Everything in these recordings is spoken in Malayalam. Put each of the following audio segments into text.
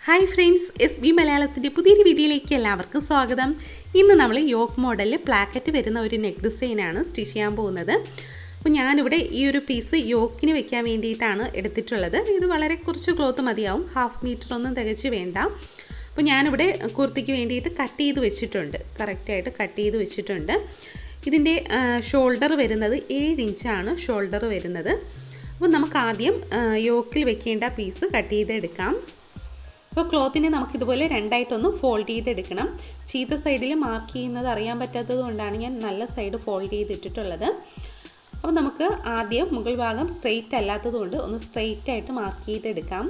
ഹായ് ഫ്രണ്ട്സ് എസ് ബി മലയാളത്തിൻ്റെ പുതിയൊരു വീഡിയോയിലേക്ക് എല്ലാവർക്കും സ്വാഗതം ഇന്ന് നമ്മൾ യോക്ക് മോഡലിൽ പ്ലാക്കറ്റ് വരുന്ന ഒരു നെക്ക് ഡിസൈനാണ് സ്റ്റിച്ച് ചെയ്യാൻ പോകുന്നത് അപ്പോൾ ഞാനിവിടെ ഈ ഒരു പീസ് യോക്കിന് വെക്കാൻ വേണ്ടിയിട്ടാണ് എടുത്തിട്ടുള്ളത് ഇത് വളരെ കുറച്ച് ക്ലോത്ത് മതിയാവും ഹാഫ് മീറ്റർ ഒന്നും തികച്ച് വേണ്ട അപ്പോൾ ഞാനിവിടെ കുർത്തിക്ക് വേണ്ടിയിട്ട് കട്ട് ചെയ്ത് വെച്ചിട്ടുണ്ട് കറക്റ്റായിട്ട് കട്ട് ചെയ്ത് വെച്ചിട്ടുണ്ട് ഇതിൻ്റെ ഷോൾഡർ വരുന്നത് ഏഴ് ഇഞ്ചാണ് ഷോൾഡർ വരുന്നത് അപ്പോൾ നമുക്ക് ആദ്യം യോക്കിൽ വെക്കേണ്ട പീസ് കട്ട് ചെയ്തെടുക്കാം അപ്പോൾ ക്ലോത്തിനെ നമുക്കിതുപോലെ രണ്ടായിട്ടൊന്ന് ഫോൾഡ് ചെയ്തെടുക്കണം ചീത്ത സൈഡിൽ മാർക്ക് ചെയ്യുന്നത് അറിയാൻ പറ്റാത്തത് കൊണ്ടാണ് ഞാൻ നല്ല സൈഡ് ഫോൾഡ് ചെയ്തിട്ടിട്ടുള്ളത് അപ്പോൾ നമുക്ക് ആദ്യം മുകൾ ഭാഗം സ്ട്രെയിറ്റ് അല്ലാത്തത് കൊണ്ട് ഒന്ന് സ്ട്രെയിറ്റ് ആയിട്ട് മാർക്ക് ചെയ്തെടുക്കാം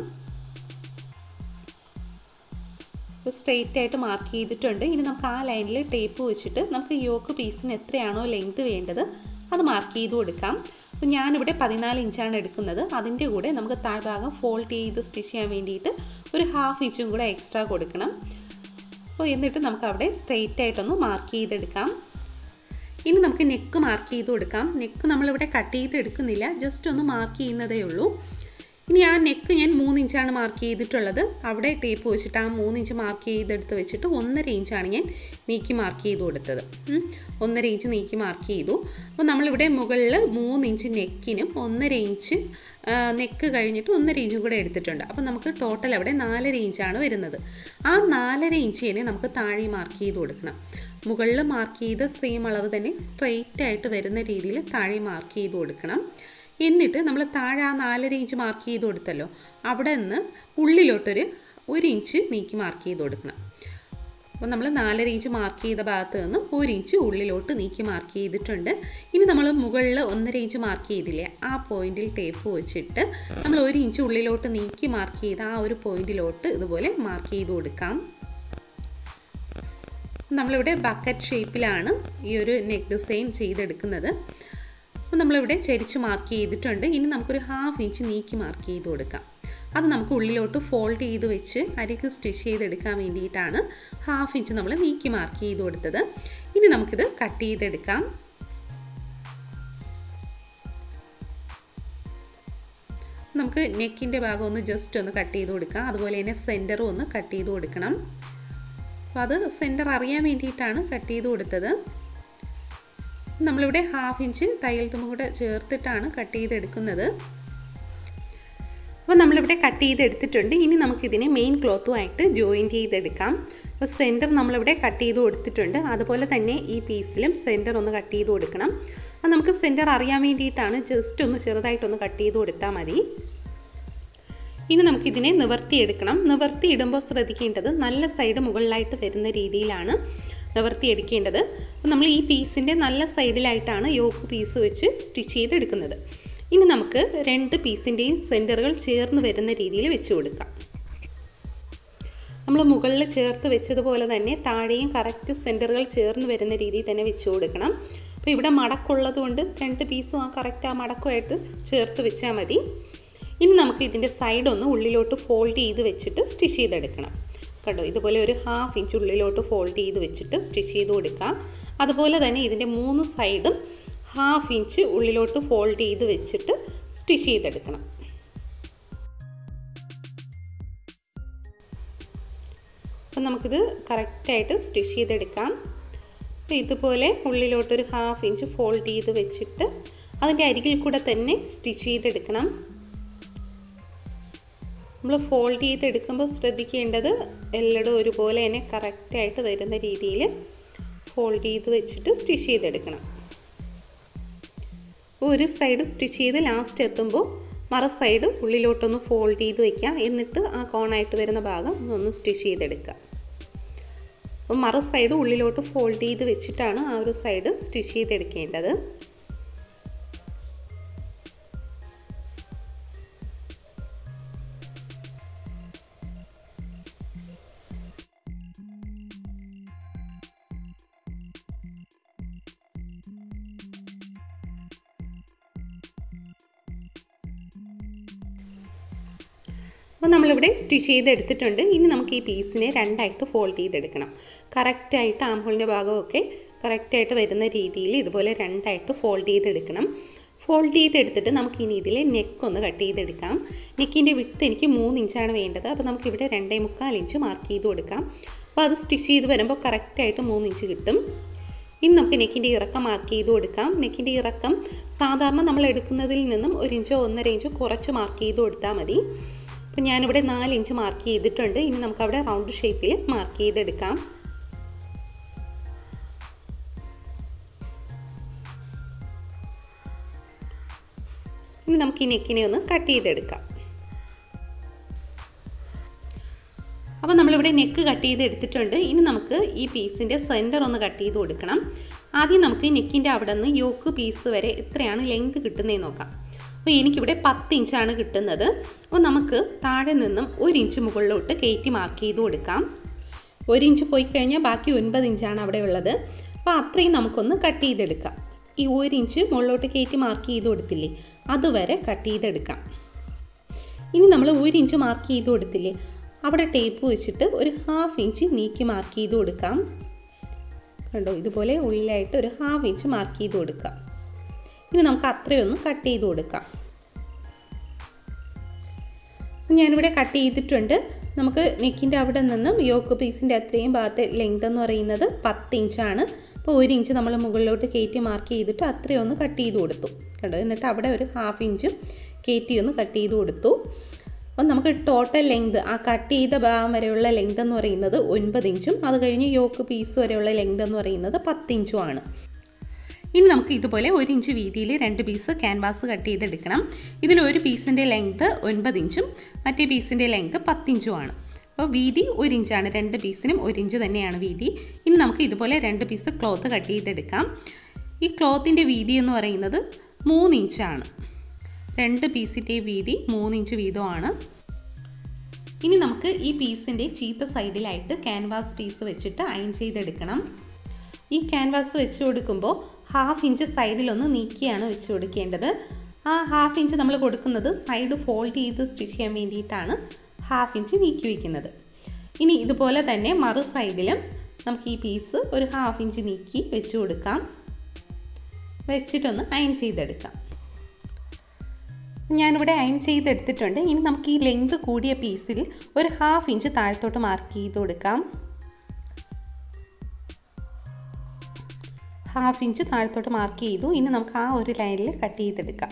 ഇപ്പോൾ സ്ട്രെയിറ്റ് ആയിട്ട് മാർക്ക് ചെയ്തിട്ടുണ്ട് ഇനി നമുക്ക് ആ ലൈനിൽ ടേപ്പ് വെച്ചിട്ട് നമുക്ക് യോക്ക് പീസിന് എത്രയാണോ ലെങ്ത് വേണ്ടത് അത് മാർക്ക് ചെയ്ത് കൊടുക്കാം അപ്പോൾ ഞാനിവിടെ പതിനാല് ഇഞ്ചാണ് എടുക്കുന്നത് അതിൻ്റെ കൂടെ നമുക്ക് താഴ്ഭാഗം ഫോൾഡ് ചെയ്ത് സ്റ്റിച്ച് ചെയ്യാൻ വേണ്ടിയിട്ട് ഒരു ഹാഫ് ഇഞ്ചും കൂടെ എക്സ്ട്രാ കൊടുക്കണം അപ്പോൾ എന്നിട്ട് നമുക്ക് അവിടെ സ്ട്രെയിറ്റ് ആയിട്ടൊന്ന് മാർക്ക് ചെയ്തെടുക്കാം ഇനി നമുക്ക് നെക്ക് മാർക്ക് ചെയ്ത് കൊടുക്കാം നെക്ക് നമ്മളിവിടെ കട്ട് ചെയ്ത് എടുക്കുന്നില്ല ജസ്റ്റ് ഒന്ന് മാർക്ക് ചെയ്യുന്നതേ ഉള്ളൂ ഇനി ആ നെക്ക് ഞാൻ മൂന്ന് ഇഞ്ചാണ് മാർക്ക് ചെയ്തിട്ടുള്ളത് അവിടെ ടേപ്പ് വെച്ചിട്ട് ആ മൂന്ന് ഇഞ്ച് മാർക്ക് ചെയ്തെടുത്ത് വെച്ചിട്ട് ഒന്നര ഇഞ്ചാണ് ഞാൻ നീക്കി മാർക്ക് ചെയ്ത് കൊടുത്തത് ഒന്നര ഇഞ്ച് നീക്കി മാർക്ക് ചെയ്തു അപ്പോൾ നമ്മളിവിടെ മുകളിൽ മൂന്ന് ഇഞ്ച് നെക്കിനും ഒന്നര ഇഞ്ച് നെക്ക് കഴിഞ്ഞിട്ട് ഒന്നര ഇഞ്ചും കൂടെ എടുത്തിട്ടുണ്ട് അപ്പോൾ നമുക്ക് ടോട്ടൽ അവിടെ നാലര ഇഞ്ചാണ് വരുന്നത് ആ നാലര ഇഞ്ച് തന്നെ നമുക്ക് താഴെ മാർക്ക് ചെയ്ത് കൊടുക്കണം മുകളിൽ മാർക്ക് ചെയ്ത സെയിം അളവ് തന്നെ സ്ട്രെയിറ്റ് ആയിട്ട് വരുന്ന രീതിയിൽ താഴെ മാർക്ക് ചെയ്ത് കൊടുക്കണം എന്നിട്ട് നമ്മൾ താഴെ ആ നാലര ഇഞ്ച് മാർക്ക് ചെയ്ത് കൊടുത്തല്ലോ അവിടെ നിന്ന് ഉള്ളിലോട്ടൊരു ഒരു ഇഞ്ച് നീക്കി മാർക്ക് ചെയ്ത് കൊടുക്കണം അപ്പോൾ നമ്മൾ നാലര ഇഞ്ച് മാർക്ക് ചെയ്ത ഭാഗത്ത് നിന്ന് ഒരു ഇഞ്ച് ഉള്ളിലോട്ട് നീക്കി മാർക്ക് ചെയ്തിട്ടുണ്ട് ഇനി നമ്മൾ മുകളിൽ ഒന്നര ഇഞ്ച് മാർക്ക് ചെയ്തില്ലേ ആ പോയിന്റിൽ ടേപ്പ് വെച്ചിട്ട് നമ്മൾ ഒരു ഇഞ്ച് ഉള്ളിലോട്ട് നീക്കി മാർക്ക് ചെയ്ത ആ ഒരു പോയിന്റിലോട്ട് ഇതുപോലെ മാർക്ക് ചെയ്ത് കൊടുക്കാം നമ്മളിവിടെ ബക്കറ്റ് ഷേപ്പിലാണ് ഈ ഒരു നെക്ക് ഡിസൈൻ ചെയ്തെടുക്കുന്നത് അപ്പോൾ നമ്മളിവിടെ ചരിച്ച് മാർക്ക് ചെയ്തിട്ടുണ്ട് ഇനി നമുക്കൊരു ഹാഫ് ഇഞ്ച് നീക്കി മാർക്ക് ചെയ്ത് കൊടുക്കാം അത് നമുക്ക് ഉള്ളിലോട്ട് ഫോൾഡ് ചെയ്ത് വെച്ച് അരിക്ക് സ്റ്റിച്ച് ചെയ്തെടുക്കാൻ വേണ്ടിയിട്ടാണ് ഹാഫ് ഇഞ്ച് നമ്മൾ നീക്കി മാർക്ക് ചെയ്ത് കൊടുത്തത് ഇനി നമുക്കിത് കട്ട് ചെയ്തെടുക്കാം നമുക്ക് നെക്കിൻ്റെ ഭാഗം ഒന്ന് ജസ്റ്റ് ഒന്ന് കട്ട് ചെയ്ത് കൊടുക്കാം അതുപോലെ തന്നെ സെൻറ്ററും ഒന്ന് കട്ട് ചെയ്ത് കൊടുക്കണം അപ്പോൾ അത് സെൻറ്റർ അറിയാൻ വേണ്ടിയിട്ടാണ് കട്ട് ചെയ്ത് കൊടുത്തത് നമ്മളിവിടെ ഹാഫ് ഇഞ്ച് തയ്യൽ തുമ്പും കൂടെ ചേർത്തിട്ടാണ് കട്ട് ചെയ്തെടുക്കുന്നത് അപ്പോൾ നമ്മളിവിടെ കട്ട് ചെയ്തെടുത്തിട്ടുണ്ട് ഇനി നമുക്കിതിനെ മെയിൻ ക്ലോത്തുമായിട്ട് ജോയിൻ ചെയ്തെടുക്കാം അപ്പോൾ സെൻറ്റർ നമ്മളിവിടെ കട്ട് ചെയ്ത് കൊടുത്തിട്ടുണ്ട് അതുപോലെ തന്നെ ഈ പീസിലും സെൻറ്റർ ഒന്ന് കട്ട് ചെയ്ത് കൊടുക്കണം അത് നമുക്ക് സെൻറ്റർ അറിയാൻ വേണ്ടിയിട്ടാണ് ജസ്റ്റ് ഒന്ന് ചെറുതായിട്ടൊന്ന് കട്ട് ചെയ്ത് കൊടുത്താൽ മതി ഇനി നമുക്കിതിനെ നിവർത്തിയെടുക്കണം നിവർത്തി ഇടുമ്പോൾ ശ്രദ്ധിക്കേണ്ടത് നല്ല സൈഡ് മുകളിലായിട്ട് വരുന്ന രീതിയിലാണ് നിവർത്തി എടുക്കേണ്ടത് അപ്പോൾ നമ്മൾ ഈ പീസിൻ്റെ നല്ല സൈഡിലായിട്ടാണ് യോക്ക് പീസ് വെച്ച് സ്റ്റിച്ച് ചെയ്തെടുക്കുന്നത് ഇനി നമുക്ക് രണ്ട് പീസിൻ്റെയും സെൻറ്ററുകൾ ചേർന്ന് വരുന്ന രീതിയിൽ വെച്ച് കൊടുക്കാം നമ്മൾ മുകളിൽ ചേർത്ത് വെച്ചതുപോലെ തന്നെ താഴെയും കറക്റ്റ് സെൻറ്ററുകൾ ചേർന്ന് വരുന്ന രീതിയിൽ തന്നെ വെച്ച് കൊടുക്കണം അപ്പോൾ ഇവിടെ മടക്കുള്ളത് കൊണ്ട് രണ്ട് പീസും ആ കറക്റ്റ് ആ മടക്കുമായിട്ട് ചേർത്ത് വെച്ചാൽ മതി ഇനി നമുക്ക് ഇതിൻ്റെ സൈഡ് ഒന്ന് ഉള്ളിലോട്ട് ഫോൾഡ് ചെയ്ത് വെച്ചിട്ട് സ്റ്റിച്ച് ചെയ്തെടുക്കണം കണ്ടോ ഇതുപോലെ ഒരു ഹാഫ് ഇഞ്ച് ഉള്ളിലോട്ട് ഫോൾഡ് ചെയ്ത് വെച്ചിട്ട് സ്റ്റിച്ച് ചെയ്ത് കൊടുക്കുക അതുപോലെ തന്നെ ഇതിൻ്റെ മൂന്ന് സൈഡും ഹാഫ് ഇഞ്ച് ഉള്ളിലോട്ട് ഫോൾഡ് ചെയ്ത് വെച്ചിട്ട് സ്റ്റിച്ച് ചെയ്തെടുക്കണം അപ്പം നമുക്കിത് കറക്റ്റായിട്ട് സ്റ്റിച്ച് ചെയ്തെടുക്കാം അപ്പോൾ ഇതുപോലെ ഉള്ളിലോട്ടൊരു ഹാഫ് ഇഞ്ച് ഫോൾഡ് ചെയ്ത് വെച്ചിട്ട് അതിൻ്റെ അരികിൽ കൂടെ തന്നെ സ്റ്റിച്ച് ചെയ്തെടുക്കണം നമ്മൾ ഫോൾഡ് ചെയ്തെടുക്കുമ്പോൾ ശ്രദ്ധിക്കേണ്ടത് എല്ലായിടും ഒരുപോലെ തന്നെ കറക്റ്റായിട്ട് വരുന്ന രീതിയിൽ ഫോൾഡ് ചെയ്ത് വെച്ചിട്ട് സ്റ്റിച്ച് ചെയ്തെടുക്കണം ഒരു സൈഡ് സ്റ്റിച്ച് ചെയ്ത് ലാസ്റ്റ് എത്തുമ്പോൾ മറ സൈഡ് ഉള്ളിലോട്ടൊന്ന് ഫോൾഡ് ചെയ്ത് വയ്ക്കുക എന്നിട്ട് ആ കോണായിട്ട് വരുന്ന ഭാഗം ഒന്ന് സ്റ്റിച്ച് ചെയ്തെടുക്കുക അപ്പോൾ മറ സൈഡ് ഉള്ളിലോട്ട് ഫോൾഡ് ചെയ്ത് വെച്ചിട്ടാണ് ആ ഒരു സൈഡ് സ്റ്റിച്ച് ചെയ്തെടുക്കേണ്ടത് അപ്പോൾ നമ്മളിവിടെ സ്റ്റിച്ച് ചെയ്തെടുത്തിട്ടുണ്ട് ഇനി നമുക്ക് ഈ പീസിനെ രണ്ടായിട്ട് ഫോൾഡ് ചെയ്തെടുക്കണം കറക്റ്റായിട്ട് ആംഹോളിൻ്റെ ഭാഗമൊക്കെ കറക്റ്റായിട്ട് വരുന്ന രീതിയിൽ ഇതുപോലെ രണ്ടായിട്ട് ഫോൾഡ് ചെയ്തെടുക്കണം ഫോൾഡ് ചെയ്തെടുത്തിട്ട് നമുക്ക് ഇനി ഇതിൽ നെക്ക് ഒന്ന് കട്ട് ചെയ്തെടുക്കാം നെക്കിൻ്റെ വിട്ട് എനിക്ക് മൂന്ന് ഇഞ്ചാണ് വേണ്ടത് അപ്പോൾ നമുക്കിവിടെ രണ്ടേ മുക്കാൽ ഇഞ്ച് മാർക്ക് ചെയ്ത് കൊടുക്കാം അപ്പോൾ അത് സ്റ്റിച്ച് ചെയ്ത് വരുമ്പോൾ കറക്റ്റായിട്ട് മൂന്ന് ഇഞ്ച് കിട്ടും ഇനി നമുക്ക് നെക്കിൻ്റെ ഇറക്കം മാർക്ക് ചെയ്ത് കൊടുക്കാം നെക്കിൻ്റെ ഇറക്കം സാധാരണ നമ്മൾ എടുക്കുന്നതിൽ നിന്നും ഒരു ഇഞ്ചോ ഒന്നര ഇഞ്ചോ കുറച്ച് മാർക്ക് ചെയ്ത് കൊടുത്താൽ മതി അപ്പോൾ ഞാനിവിടെ നാല് ഇഞ്ച് മാർക്ക് ചെയ്തിട്ടുണ്ട് ഇനി നമുക്കവിടെ റൗണ്ട് ഷേപ്പിൽ മാർക്ക് ചെയ്തെടുക്കാം ഇനി നമുക്ക് ഈ നെക്കിനെ ഒന്ന് കട്ട് ചെയ്തെടുക്കാം അപ്പോൾ നമ്മളിവിടെ നെക്ക് കട്ട് ചെയ്ത് എടുത്തിട്ടുണ്ട് ഇനി നമുക്ക് ഈ പീസിൻ്റെ സെൻറ്റർ ഒന്ന് കട്ട് ചെയ്ത് കൊടുക്കണം ആദ്യം നമുക്ക് നെക്കിൻ്റെ അവിടെ നിന്ന് യോക്ക് പീസ് വരെ എത്രയാണ് ലെങ്ത് കിട്ടുന്നതെന്ന് നോക്കാം അപ്പോൾ എനിക്കിവിടെ പത്ത് ഇഞ്ചാണ് കിട്ടുന്നത് അപ്പോൾ നമുക്ക് താഴെ നിന്നും ഒരു ഇഞ്ച് മുകളിലോട്ട് കയറ്റി മാർക്ക് ചെയ്ത് കൊടുക്കാം ഒരു ഇഞ്ച് പോയി കഴിഞ്ഞാൽ ബാക്കി ഒൻപത് ഇഞ്ചാണ് അവിടെ ഉള്ളത് അപ്പോൾ അത്രയും നമുക്കൊന്ന് കട്ട് ചെയ്തെടുക്കാം ഈ ഒരു ഇഞ്ച് മുകളിലോട്ട് കയറ്റി മാർക്ക് ചെയ്ത് കൊടുത്തില്ലേ അതുവരെ കട്ട് ചെയ്തെടുക്കാം ഇനി നമ്മൾ ഒരു ഇഞ്ച് മാർക്ക് ചെയ്ത് കൊടുത്തില്ലേ അവിടെ ടേപ്പ് വെച്ചിട്ട് ഒരു ഹാഫ് ഇഞ്ച് നീക്കി മാർക്ക് ചെയ്ത് കൊടുക്കാം കണ്ടോ ഇതുപോലെ ഉള്ളിലായിട്ട് ഒരു ഹാഫ് ഇഞ്ച് മാർക്ക് ചെയ്ത് കൊടുക്കാം ഇനി നമുക്ക് അത്രയൊന്ന് കട്ട് ചെയ്ത് കൊടുക്കാം ഞാനിവിടെ കട്ട് ചെയ്തിട്ടുണ്ട് നമുക്ക് നെക്കിൻ്റെ അവിടെ നിന്നും യോക്ക് പീസിൻ്റെ അത്രയും ഭാഗത്തെ ലെങ്ത് എന്ന് പറയുന്നത് പത്ത് ഇഞ്ചാണ് അപ്പോൾ ഒരു ഇഞ്ച് നമ്മൾ മുകളിലോട്ട് കയറ്റി മാർക്ക് ചെയ്തിട്ട് അത്രയും ഒന്ന് കട്ട് ചെയ്ത് കൊടുത്തു കണ്ടോ എന്നിട്ട് അവിടെ ഒരു ഹാഫ് ഇഞ്ചും കയറ്റി ഒന്ന് കട്ട് ചെയ്ത് കൊടുത്തു അപ്പം നമുക്ക് ടോട്ടൽ ലെങ്ത് ആ കട്ട് ചെയ്ത ഭാഗം വരെയുള്ള ലെങ്ത് എന്ന് പറയുന്നത് ഒൻപത് ഇഞ്ചും അത് കഴിഞ്ഞ് യോക്ക് പീസ് വരെയുള്ള ലെങ്ത് എന്ന് പറയുന്നത് പത്ത് ഇഞ്ചും ആണ് ഇനി നമുക്ക് ഇതുപോലെ ഒരു ഇഞ്ച് വീതിയിൽ രണ്ട് പീസ് ക്യാൻവാസ് കട്ട് ചെയ്തെടുക്കണം ഇതിൽ ഒരു പീസിൻ്റെ ലെങ്ത് ഒൻപത് ഇഞ്ചും മറ്റേ പീസിൻ്റെ ലെങ്ത് പത്തിഞ്ചുമാണ് അപ്പോൾ വീതി ഒരു ഇഞ്ചാണ് രണ്ട് പീസിനും ഒരു ഇഞ്ച് തന്നെയാണ് വീതി ഇനി നമുക്ക് ഇതുപോലെ രണ്ട് പീസ് ക്ലോത്ത് കട്ട് ചെയ്തെടുക്കാം ഈ ക്ലോത്തിൻ്റെ വീതി എന്ന് പറയുന്നത് മൂന്ന് ഇഞ്ചാണ് രണ്ട് പീസിൻ്റെ വീതി മൂന്ന് ഇഞ്ച് വീതമാണ് ഇനി നമുക്ക് ഈ പീസിൻ്റെ ചീത്ത സൈഡിലായിട്ട് ക്യാൻവാസ് പീസ് വെച്ചിട്ട് അയൺ ചെയ്തെടുക്കണം ഈ ക്യാൻവാസ് വെച്ച് കൊടുക്കുമ്പോൾ ഹാഫ് ഇഞ്ച് സൈഡിലൊന്ന് നീക്കിയാണ് വെച്ച് കൊടുക്കേണ്ടത് ആ ഹാഫ് ഇഞ്ച് നമ്മൾ കൊടുക്കുന്നത് സൈഡ് ഫോൾഡ് ചെയ്ത് സ്റ്റിച്ച് ചെയ്യാൻ വേണ്ടിയിട്ടാണ് ഹാഫ് ഇഞ്ച് നീക്കി വയ്ക്കുന്നത് ഇനി ഇതുപോലെ തന്നെ മറു സൈഡിലും നമുക്ക് ഈ പീസ് ഒരു ഹാഫ് ഇഞ്ച് നീക്കി വെച്ച് കൊടുക്കാം വെച്ചിട്ടൊന്ന് അയൺ ചെയ്തെടുക്കാം ഞാനിവിടെ അയൺ ചെയ്തെടുത്തിട്ടുണ്ട് ഇനി നമുക്ക് ഈ ലെങ്ത് കൂടിയ പീസിൽ ഒരു ഹാഫ് ഇഞ്ച് താഴത്തോട്ട് മാർക്ക് ചെയ്ത് കൊടുക്കാം ഹാഫ് ഇഞ്ച് താഴത്തോട്ട് മാർക്ക് ചെയ്തു ഇനി നമുക്ക് ആ ഒരു ലൈനിൽ കട്ട് ചെയ്തെടുക്കാം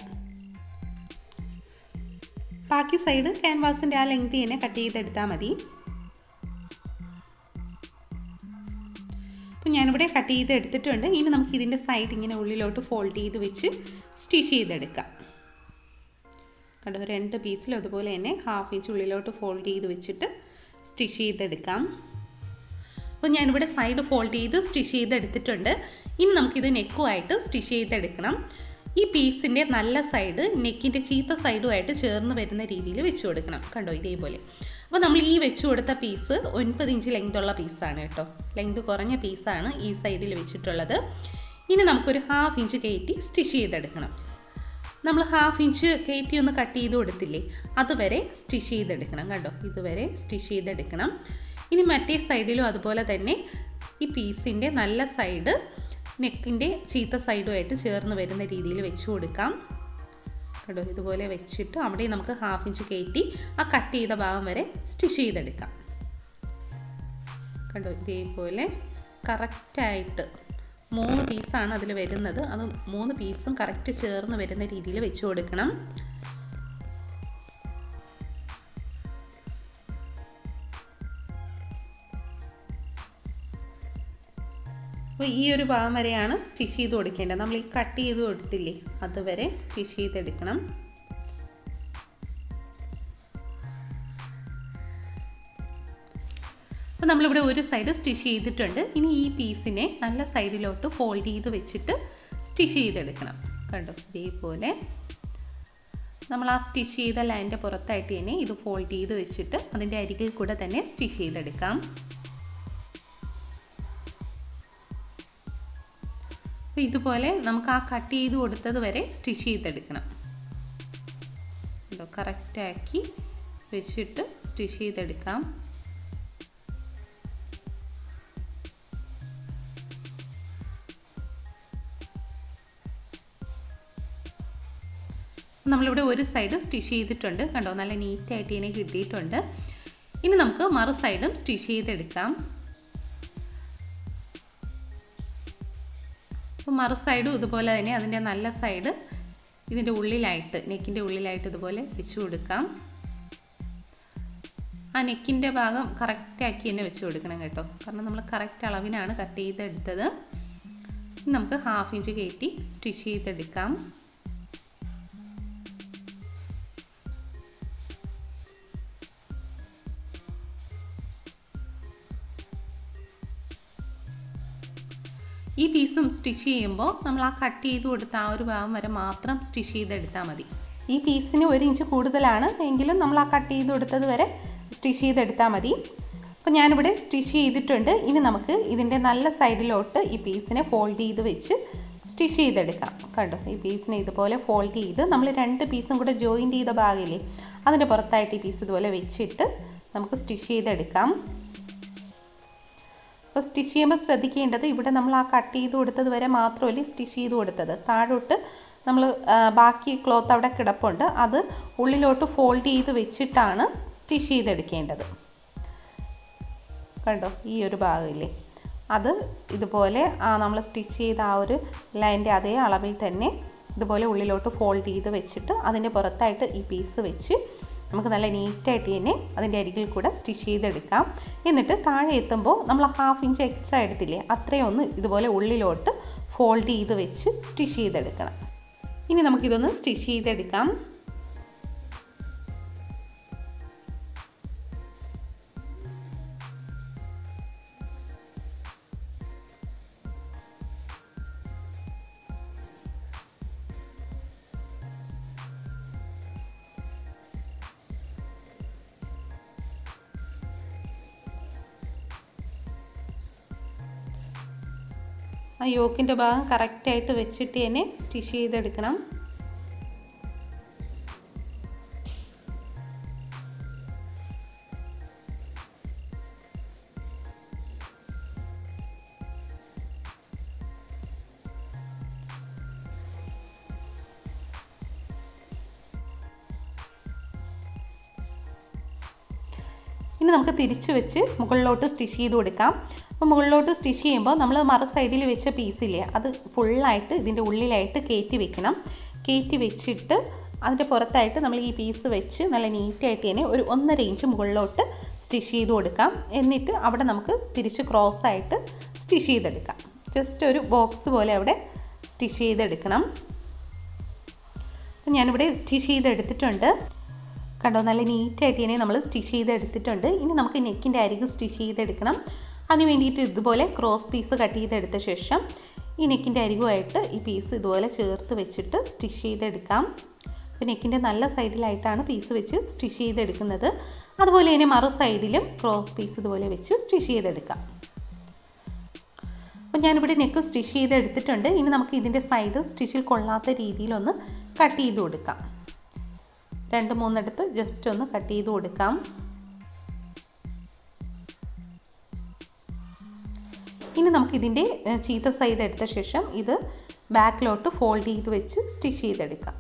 ബാക്കി സൈഡ് ക്യാൻവാസിൻ്റെ ആ ലെങ്ത് തന്നെ കട്ട് ചെയ്തെടുത്താൽ മതി അപ്പോൾ ഞാനിവിടെ കട്ട് ചെയ്ത് എടുത്തിട്ടുണ്ട് ഇനി നമുക്ക് ഇതിൻ്റെ സൈഡ് ഇങ്ങനെ ഉള്ളിലോട്ട് ഫോൾഡ് ചെയ്ത് വെച്ച് സ്റ്റിച്ച് ചെയ്തെടുക്കാം കണ്ടോ രണ്ട് പീസിലും അതുപോലെ തന്നെ ഹാഫ് ഇഞ്ച് ഉള്ളിലോട്ട് ഫോൾഡ് ചെയ്ത് വെച്ചിട്ട് സ്റ്റിച്ച് ചെയ്തെടുക്കാം അപ്പോൾ ഞാനിവിടെ സൈഡ് ഫോൾഡ് ചെയ്ത് സ്റ്റിച്ച് ചെയ്തെടുത്തിട്ടുണ്ട് ഇനി നമുക്കിത് നെക്കുമായിട്ട് സ്റ്റിച്ച് ചെയ്തെടുക്കണം ഈ പീസിൻ്റെ നല്ല സൈഡ് നെക്കിൻ്റെ ചീത്ത സൈഡുമായിട്ട് ചേർന്ന് വരുന്ന രീതിയിൽ വെച്ച് കൊടുക്കണം കണ്ടോ ഇതേപോലെ അപ്പോൾ നമ്മൾ ഈ വെച്ച് കൊടുത്ത പീസ് ഒൻപത് ഇഞ്ച് ലെങ്ത് ഉള്ള പീസാണ് കേട്ടോ ലെങ്ത് കുറഞ്ഞ പീസാണ് ഈ സൈഡിൽ വെച്ചിട്ടുള്ളത് ഇനി നമുക്കൊരു ഹാഫ് ഇഞ്ച് കയറ്റി സ്റ്റിച്ച് ചെയ്തെടുക്കണം നമ്മൾ ഹാഫ് ഇഞ്ച് കയറ്റി ഒന്ന് കട്ട് ചെയ്ത് കൊടുത്തില്ലേ അതുവരെ സ്റ്റിച്ച് ചെയ്തെടുക്കണം കണ്ടോ ഇതുവരെ സ്റ്റിച്ച് ചെയ്തെടുക്കണം ഇനി മറ്റേ സൈഡിലും അതുപോലെ തന്നെ ഈ പീസിൻ്റെ നല്ല സൈഡ് നെക്കിൻ്റെ ചീത്ത സൈഡുമായിട്ട് ചേർന്ന് വരുന്ന രീതിയിൽ വെച്ച് കൊടുക്കാം കേട്ടോ ഇതുപോലെ വെച്ചിട്ട് അവിടെ നമുക്ക് ഹാഫ് ഇഞ്ച് കയറ്റി ആ കട്ട് ചെയ്ത ഭാഗം വരെ സ്റ്റിച്ച് ചെയ്തെടുക്കാം കണ്ടോ ഇതേപോലെ കറക്റ്റായിട്ട് മൂന്ന് പീസാണ് അതിൽ വരുന്നത് അത് മൂന്ന് പീസും കറക്റ്റ് ചേർന്ന് വരുന്ന രീതിയിൽ വെച്ച് കൊടുക്കണം അപ്പോൾ ഈ ഒരു ഭാഗം വരെയാണ് സ്റ്റിച്ച് ചെയ്ത് കൊടുക്കേണ്ടത് നമ്മൾ ഈ കട്ട് ചെയ്ത് കൊടുത്തില്ലേ അതുവരെ സ്റ്റിച്ച് ചെയ്തെടുക്കണം അപ്പോൾ നമ്മളിവിടെ ഒരു സൈഡ് സ്റ്റിച്ച് ചെയ്തിട്ടുണ്ട് ഇനി ഈ പീസിനെ നല്ല സൈഡിലോട്ട് ഫോൾഡ് ചെയ്ത് വെച്ചിട്ട് സ്റ്റിച്ച് ചെയ്തെടുക്കണം കണ്ടോ ഇതേപോലെ നമ്മൾ ആ സ്റ്റിച്ച് ചെയ്ത ലൈൻ്റെ പുറത്തായിട്ട് തന്നെ ഇത് ഫോൾഡ് ചെയ്ത് വെച്ചിട്ട് അതിൻ്റെ അരികിൽ കൂടെ തന്നെ സ്റ്റിച്ച് ചെയ്തെടുക്കാം അപ്പോൾ ഇതുപോലെ നമുക്ക് ആ കട്ട് ചെയ്ത് കൊടുത്തത് വരെ സ്റ്റിച്ച് ചെയ്തെടുക്കണം കറക്റ്റാക്കി വെച്ചിട്ട് സ്റ്റിച്ച് ചെയ്തെടുക്കാം നമ്മളിവിടെ ഒരു സൈഡ് സ്റ്റിച്ച് ചെയ്തിട്ടുണ്ട് കണ്ടോ നല്ല നീറ്റായിട്ട് ഇതിനെ കിട്ടിയിട്ടുണ്ട് ഇനി നമുക്ക് മറു സൈഡും സ്റ്റിച്ച് ചെയ്തെടുക്കാം അപ്പോൾ മറു സൈഡും ഇതുപോലെ തന്നെ അതിൻ്റെ നല്ല സൈഡ് ഇതിൻ്റെ ഉള്ളിലായിട്ട് നെക്കിൻ്റെ ഉള്ളിലായിട്ട് ഇതുപോലെ വെച്ച് കൊടുക്കാം ആ നെക്കിൻ്റെ ഭാഗം കറക്റ്റാക്കി തന്നെ വെച്ച് കൊടുക്കണം കേട്ടോ കാരണം നമ്മൾ കറക്റ്റ് അളവിനാണ് കട്ട് ചെയ്തെടുത്തത് നമുക്ക് ഹാഫ് ഇഞ്ച് കയറ്റി സ്റ്റിച്ച് ചെയ്തെടുക്കാം ഈ പീസും സ്റ്റിച്ച് ചെയ്യുമ്പോൾ നമ്മൾ ആ കട്ട് ചെയ്ത് കൊടുത്ത ആ ഒരു ഭാഗം വരെ മാത്രം സ്റ്റിച്ച് ചെയ്തെടുത്താൽ മതി ഈ പീസിന് ഒരു ഇഞ്ച് കൂടുതലാണ് എങ്കിലും നമ്മൾ ആ കട്ട് ചെയ്ത് കൊടുത്തത് വരെ സ്റ്റിച്ച് ചെയ്തെടുത്താൽ മതി അപ്പോൾ ഞാനിവിടെ സ്റ്റിച്ച് ചെയ്തിട്ടുണ്ട് ഇനി നമുക്ക് ഇതിൻ്റെ നല്ല സൈഡിലോട്ട് ഈ പീസിനെ ഫോൾഡ് ചെയ്ത് വെച്ച് സ്റ്റിച്ച് ചെയ്തെടുക്കാം കണ്ടോ ഈ പീസിനെ ഇതുപോലെ ഫോൾഡ് ചെയ്ത് നമ്മൾ രണ്ട് പീസും കൂടെ ജോയിൻറ്റ് ചെയ്ത ഭാഗമില്ലേ അതിൻ്റെ പുറത്തായിട്ട് ഈ പീസ് ഇതുപോലെ വെച്ചിട്ട് നമുക്ക് സ്റ്റിച്ച് ചെയ്തെടുക്കാം അപ്പോൾ സ്റ്റിച്ച് ചെയ്യുമ്പോൾ ശ്രദ്ധിക്കേണ്ടത് ഇവിടെ നമ്മൾ ആ കട്ട് ചെയ്ത് കൊടുത്തത് വരെ മാത്രമല്ല സ്റ്റിച്ച് ചെയ്ത് കൊടുത്തത് താഴോട്ട് നമ്മൾ ബാക്കി ക്ലോത്ത് അവിടെ കിടപ്പുണ്ട് അത് ഉള്ളിലോട്ട് ഫോൾഡ് ചെയ്ത് വെച്ചിട്ടാണ് സ്റ്റിച്ച് ചെയ്തെടുക്കേണ്ടത് കണ്ടോ ഈ ഒരു ഭാഗമില്ലേ അത് ഇതുപോലെ ആ നമ്മൾ സ്റ്റിച്ച് ചെയ്ത ആ ഒരു ലൈൻ്റെ അതേ അളവിൽ തന്നെ ഇതുപോലെ ഉള്ളിലോട്ട് ഫോൾഡ് ചെയ്ത് വെച്ചിട്ട് അതിൻ്റെ പുറത്തായിട്ട് ഈ പീസ് വെച്ച് നമുക്ക് നല്ല നീറ്റായിട്ട് തന്നെ അതിൻ്റെ അരികിൽ കൂടെ സ്റ്റിച്ച് ചെയ്തെടുക്കാം എന്നിട്ട് താഴെ എത്തുമ്പോൾ നമ്മൾ ഹാഫ് ഇഞ്ച് എക്സ്ട്രാ എടുത്തില്ലേ അത്രയും ഒന്ന് ഇതുപോലെ ഉള്ളിലോട്ട് ഫോൾഡ് ചെയ്ത് വെച്ച് സ്റ്റിച്ച് ചെയ്തെടുക്കണം ഇനി നമുക്കിതൊന്ന് സ്റ്റിച്ച് ചെയ്തെടുക്കാം ആ യോക്കിൻ്റെ ഭാഗം കറക്റ്റായിട്ട് വെച്ചിട്ട് തന്നെ സ്റ്റിച്ച് ചെയ്തെടുക്കണം ഇനി നമുക്ക് തിരിച്ച് വെച്ച് മുകളിലോട്ട് സ്റ്റിച്ച് ചെയ്ത് കൊടുക്കാം അപ്പോൾ മുകളിലോട്ട് സ്റ്റിച്ച് ചെയ്യുമ്പോൾ നമ്മൾ മറു സൈഡിൽ വെച്ച പീസില്ലേ അത് ഫുള്ളായിട്ട് ഇതിൻ്റെ ഉള്ളിലായിട്ട് കയറ്റി വെക്കണം കയറ്റി വെച്ചിട്ട് അതിൻ്റെ പുറത്തായിട്ട് നമ്മൾ ഈ പീസ് വെച്ച് നല്ല നീറ്റായിട്ട് തന്നെ ഒരു ഒന്നര ഇഞ്ച് മുകളിലോട്ട് സ്റ്റിച്ച് ചെയ്ത് കൊടുക്കാം എന്നിട്ട് അവിടെ നമുക്ക് തിരിച്ച് ക്രോസ് ആയിട്ട് സ്റ്റിച്ച് ചെയ്തെടുക്കാം ജസ്റ്റ് ഒരു ബോക്സ് പോലെ അവിടെ സ്റ്റിച്ച് ചെയ്തെടുക്കണം അപ്പം ഞാനിവിടെ സ്റ്റിച്ച് ചെയ്തെടുത്തിട്ടുണ്ട് കണ്ടോ നല്ല നീറ്റായിട്ട് തന്നെ നമ്മൾ സ്റ്റിച്ച് ചെയ്തെടുത്തിട്ടുണ്ട് ഇനി നമുക്ക് നെക്കിൻ്റെ അരികെ സ്റ്റിച്ച് ചെയ്തെടുക്കണം അതിന് വേണ്ടിയിട്ട് ഇതുപോലെ ക്രോസ് പീസ് കട്ട് ചെയ്തെടുത്ത ശേഷം ഈ നെക്കിൻ്റെ അരികുമായിട്ട് ഈ പീസ് ഇതുപോലെ ചേർത്ത് വെച്ചിട്ട് സ്റ്റിച്ച് ചെയ്തെടുക്കാം അപ്പോൾ നെക്കിൻ്റെ നല്ല സൈഡിലായിട്ടാണ് പീസ് വെച്ച് സ്റ്റിച്ച് ചെയ്തെടുക്കുന്നത് അതുപോലെ തന്നെ മറു സൈഡിലും ക്രോസ് പീസ് ഇതുപോലെ വെച്ച് സ്റ്റിച്ച് ചെയ്തെടുക്കാം അപ്പോൾ ഞാനിവിടെ നെക്ക് സ്റ്റിച്ച് ചെയ്തെടുത്തിട്ടുണ്ട് ഇനി നമുക്ക് ഇതിൻ്റെ സൈഡ് സ്റ്റിച്ചിൽ കൊള്ളാത്ത രീതിയിലൊന്ന് കട്ട് ചെയ്ത് കൊടുക്കാം രണ്ട് മൂന്നിടത്ത് ജസ്റ്റ് ഒന്ന് കട്ട് ചെയ്ത് കൊടുക്കാം ഇനി നമുക്ക് ഇതിൻ്റെ ചീത്ത സൈഡ് എടുത്ത ശേഷം ഇത് ബാക്കിലോട്ട് ഫോൾഡ് ചെയ്ത് വെച്ച് സ്റ്റിച്ച് ചെയ്തെടുക്കാം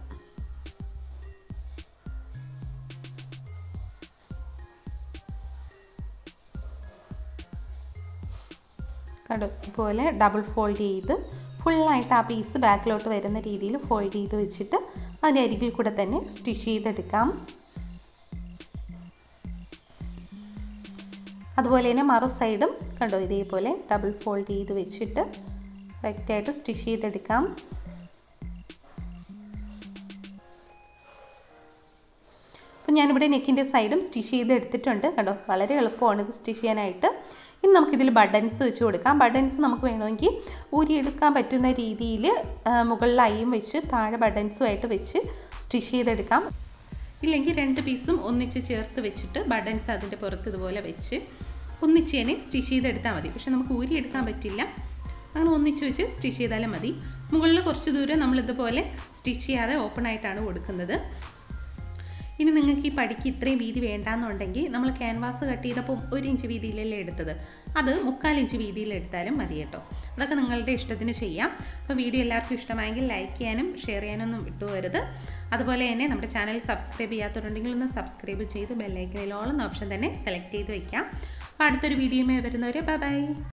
കണ്ടു ഇതുപോലെ ഡബിൾ ഫോൾഡ് ചെയ്ത് ഫുള്ളായിട്ട് ആ പീസ് ബാക്കിലോട്ട് വരുന്ന രീതിയിൽ ഫോൾഡ് ചെയ്ത് വെച്ചിട്ട് അതിൻ്റെ അരികിൽ കൂടെ തന്നെ സ്റ്റിച്ച് ചെയ്തെടുക്കാം അതുപോലെ തന്നെ മറു സൈഡും കണ്ടോ ഇതേപോലെ ഡബിൾ ഫോൾഡ് ചെയ്ത് വെച്ചിട്ട് കറക്റ്റായിട്ട് സ്റ്റിച്ച് ചെയ്തെടുക്കാം അപ്പം ഞാനിവിടെ നെക്കിൻ്റെ സൈഡും സ്റ്റിച്ച് ചെയ്ത് എടുത്തിട്ടുണ്ട് കണ്ടോ വളരെ എളുപ്പമാണ് ഇത് സ്റ്റിച്ച് ചെയ്യാനായിട്ട് ഇനി നമുക്കിതിൽ ബട്ടൺസ് വെച്ച് കൊടുക്കാം ബട്ടൺസ് നമുക്ക് വേണമെങ്കിൽ ഊരിയെടുക്കാൻ പറ്റുന്ന രീതിയിൽ മുകളിലായും വെച്ച് താഴെ ബട്ടൺസുമായിട്ട് വെച്ച് സ്റ്റിച്ച് ചെയ്തെടുക്കാം ഇല്ലെങ്കിൽ രണ്ട് പീസും ഒന്നിച്ച് ചേർത്ത് വെച്ചിട്ട് ബട്ടൺസ് അതിൻ്റെ പുറത്ത് ഇതുപോലെ വെച്ച് ഒന്നിച്ച് തന്നെ സ്റ്റിച്ച് ചെയ്തെടുത്താൽ മതി പക്ഷെ നമുക്ക് ഊരിയെടുക്കാൻ പറ്റില്ല അങ്ങനെ ഒന്നിച്ച് വെച്ച് സ്റ്റിച്ച് ചെയ്താലും മതി മുകളിൽ കുറച്ച് ദൂരം നമ്മളിതുപോലെ സ്റ്റിച്ച് ചെയ്യാതെ ഓപ്പൺ ആയിട്ടാണ് കൊടുക്കുന്നത് ഇനി നിങ്ങൾക്ക് ഈ പടിക്ക് ഇത്രയും വീതി വേണ്ടാന്നുണ്ടെങ്കിൽ നമ്മൾ ക്യാൻവാസ് കട്ട് ചെയ്തപ്പോൾ ഒരു ഇഞ്ച് വീതിയിലല്ലേ എടുത്തത് അത് മുക്കാൽ ഇഞ്ച് വീതിയിൽ എടുത്താലും മതി കേട്ടോ അതൊക്കെ നിങ്ങളുടെ ഇഷ്ടത്തിന് ചെയ്യാം അപ്പോൾ വീഡിയോ എല്ലാവർക്കും ഇഷ്ടമായെങ്കിൽ ലൈക്ക് ചെയ്യാനും ഷെയർ ചെയ്യാനൊന്നും വിട്ടുപോകരുത് അതുപോലെ തന്നെ നമ്മുടെ ചാനൽ സബ്സ്ക്രൈബ് ചെയ്യാത്തവരുണ്ടെങ്കിൽ ഒന്ന് സബ്സ്ക്രൈബ് ചെയ്ത് ബെല്ലൈക്കനിലോളം ഓപ്ഷൻ തന്നെ സെലക്ട് ചെയ്ത് വയ്ക്കാം അപ്പോൾ അടുത്തൊരു വീഡിയോയുമായി വരുന്നവരെ ബൈ ബൈ